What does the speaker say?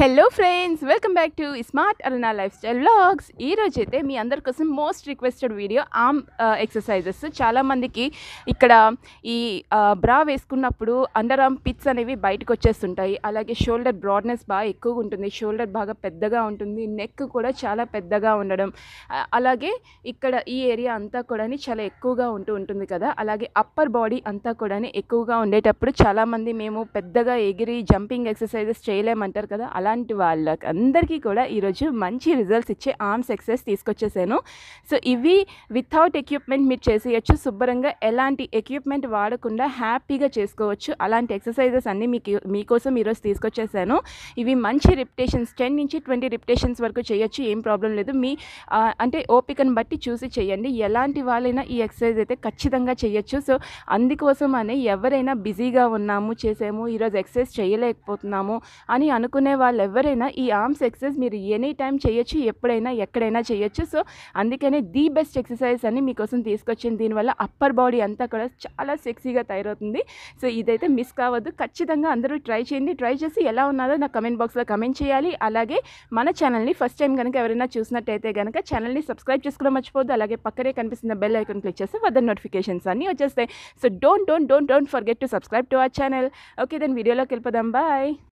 hello friends welcome back to smart Aruna lifestyle vlogs ఈ రోజు అయితే మీ అందరి కోసం most requested video arm exercises చాలామందికి ఇక్కడ ఈ బ్రా వేసుకున్నప్పుడు అండర్ ఆర్మ్ పిట్స్ అనేవి బయటకు వచ్చేస్తుంటాయి అలాగే షోల్డర్ బ్రాడ్నెస్ బాగా ఎక్కువగా ఉంటుంది షోల్డర్ బాగా పెద్దగా ఉంటుంది నెక్ కూడా చాలా పెద్దగా ఉండడం ఆ, అలాగే ఇక్కడ ఈ ఏరియా అంతా కూడా చాలా ఎక్కువగా ఉంటూ ఉంటుంది కదా అలాగే అప్పర్ బాడీ అంతా కూడా ఎక్కువగా ఉండేటప్పుడు చాలామంది మేము పెద్దగా ఎగిరి జంపింగ్ ఎక్సర్సైజెస్ చేయలేమంటారు కదా అలాంటి వాళ్ళకి అందరికీ కూడా ఈరోజు మంచి రిజల్ట్స్ ఇచ్చే ఆర్మ్స్ ఎక్సర్సైజ్ తీసుకొచ్చేసాను సో ఇవి వితౌట్ ఎక్విప్మెంట్ మీరు చేసేయచ్చు శుభ్రంగా ఎలాంటి ఎక్విప్మెంట్ వాడకుండా హ్యాపీగా చేసుకోవచ్చు అలాంటి ఎక్సర్సైజెస్ అన్నీ మీకు మీకోసం ఈరోజు తీసుకొచ్చేసాను ఇవి మంచి రిపిటేషన్స్ టెన్ నుంచి ట్వంటీ రిపిటేషన్స్ వరకు చేయొచ్చు ఏం ప్రాబ్లం లేదు మీ ఆ, అంటే ఓపికను బట్టి చూసి చేయండి ఎలాంటి వాళ్ళైనా ఈ ఎక్సర్సైజ్ అయితే ఖచ్చితంగా చేయొచ్చు సో అందుకోసం అని ఎవరైనా బిజీగా ఉన్నాము చేసాము ఈరోజు ఎక్సర్సైజ్ చేయలేకపోతున్నాము అని అనుకునే వాళ్ళు ఎవరైనా ఈ ఆర్మ్స్ ఎక్సర్సైజ్ మీరు ఎనీ టైం చేయొచ్చు ఎప్పుడైనా ఎక్కడైనా చేయొచ్చు సో అందుకనే ది బెస్ట్ ఎక్సర్సైజ్ అని మీకోసం తీసుకొచ్చింది దీనివల్ల అప్పర్ బాడీ అంతా కూడా చాలా సెక్సీగా తయారవుతుంది సో ఇదైతే మిస్ కావద్దు ఖచ్చితంగా అందరూ ట్రై చేయండి ట్రై చేసి ఎలా ఉన్నదో నా కమెంట్ బాక్స్లో కమెంట్ చేయాలి అలాగే మన ఛానల్ని ఫస్ట్ టైం కనుక ఎవరైనా చూసినట్టయితే కనుక ఛానల్ని సబ్స్క్రైబ్ చేసుకోవడం మర్చిపోద్దు అలాగే పక్కనే కనిపిస్తున్న బెల్ ఐకాన్ క్లిక్ చేస్తే వద్ద నోటిఫికేషన్స్ అన్నీ వచ్చేస్తాయి so don't don't don't don't forget to subscribe to our channel okay then వీడియోలోకి వెళ్ళిపోదాం బాయ్